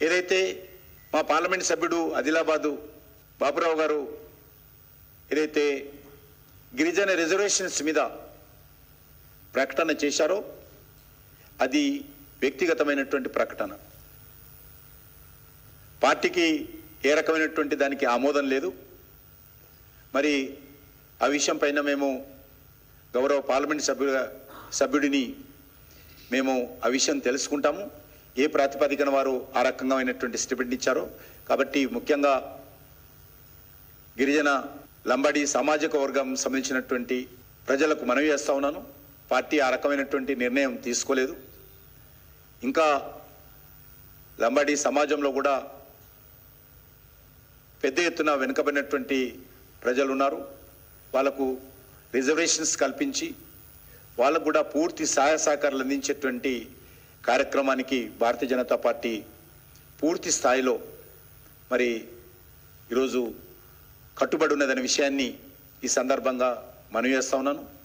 ఏదైతే మా పార్లమెంట్ సభ్యుడు ఆదిలాబాదు బాబురావు గారు ఏదైతే గిరిజన రిజర్వేషన్స్ మీద ప్రకటన చేశారో అది వ్యక్తిగతమైనటువంటి ప్రకటన పార్టీకి ఏ రకమైనటువంటి దానికి ఆమోదం లేదు మరి ఆ విషయం పైన మేము గౌరవ పార్లమెంట్ సభ్యుల సభ్యుడిని మేము ఆ విషయం తెలుసుకుంటాము ఏ ప్రాతిపదికన వారు ఆ రకంగామైనటువంటి స్టేట్మెంట్ ఇచ్చారో కాబట్టి ముఖ్యంగా గిరిజన లంబాడి సామాజిక వర్గం సంబంధించినటువంటి ప్రజలకు మనవి చేస్తా ఉన్నాను పార్టీ ఆ రకమైనటువంటి నిర్ణయం తీసుకోలేదు ఇంకా లంబాడి సమాజంలో కూడా పెద్ద ఎత్తున వెనుకబడినటువంటి ప్రజలు ఉన్నారు వాళ్ళకు రిజర్వేషన్స్ కల్పించి వాళ్ళకు కూడా పూర్తి సహాయ సహకారాలు అందించేటువంటి కార్యక్రమానికి భారతీయ జనతా పార్టీ పూర్తి స్థాయిలో మరి ఈరోజు కట్టుబడి ఉన్నదనే విషయాన్ని ఈ సందర్భంగా మనవి చేస్తా ఉన్నాను